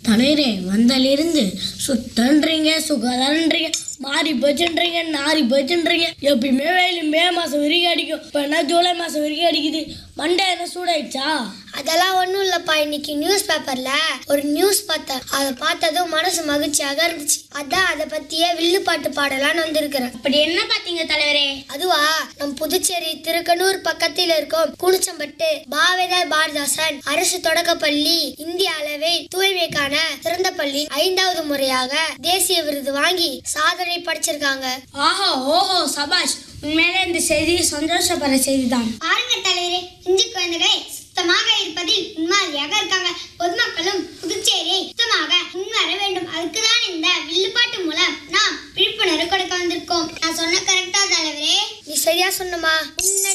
தலைவரே வந்தலிருந்து சுத்தன்றீங்க சுகதன்றீங்க மாறி போச்சுன்றீங்க நாரி போச்சுன்றீங்க எப்பயுமே வெயில் மே மாதம் வரைக்கும் அடிக்கும் இப்போ என்ன ஜூலை மாதம் வரைக்கும் அடிக்குது மண்டே என்ன சூடாயிடுச்சா அதெல்லாம் ஒன்றும் இல்லைப்பா இன்னைக்கு நியூஸ் பேப்பர்ல ஒரு நியூஸ் பார்த்தேன் அதை பார்த்ததும் மனசு மகிழ்ச்சியாக இருந்துச்சு அதான் அதை பத்தியே வில்லு பாட்டு பாடலான்னு வந்திருக்கிறேன் அப்படி என்ன பாத்தீங்க தலைவரே அதுவா நம் புதுச்சேரி திருக்கனூர் பக்கத்தில் இருக்கும் குனிச்சம்பட்டு பாவேதர் பாரதாசன் அரசு தொடக்கப்பள்ளி இந்திய அளவில் தூய்மைக்கான சிறந்த பள்ளி ஐந்தாவது முறையாக தேசிய விருது வாங்கி சாதனை படைச்சிருக்காங்க ஆஹா ஓஹோ சபாஷ் உண்மையிலே இந்த செய்தி சந்தோஷப்படுற செய்தி தான் பாருங்க தலைவரே இஞ்சி குழந்தைகளை சுத்தமாக இருப்பதில் முன்மாதிரியாக இருக்காங்க பொதுமக்களும் புதுச்சேரியை சுத்தமாக முன்வர வேண்டும் அதுக்குதான் இந்த வில்லுப்பாட்டு மூலம் நாம் விழிப்புணர்வு கொடுக்க வந்திருக்கோம் நான் சொன்ன கரெக்டா தலைவரே நீ சரியா சொன்னமா முன்ன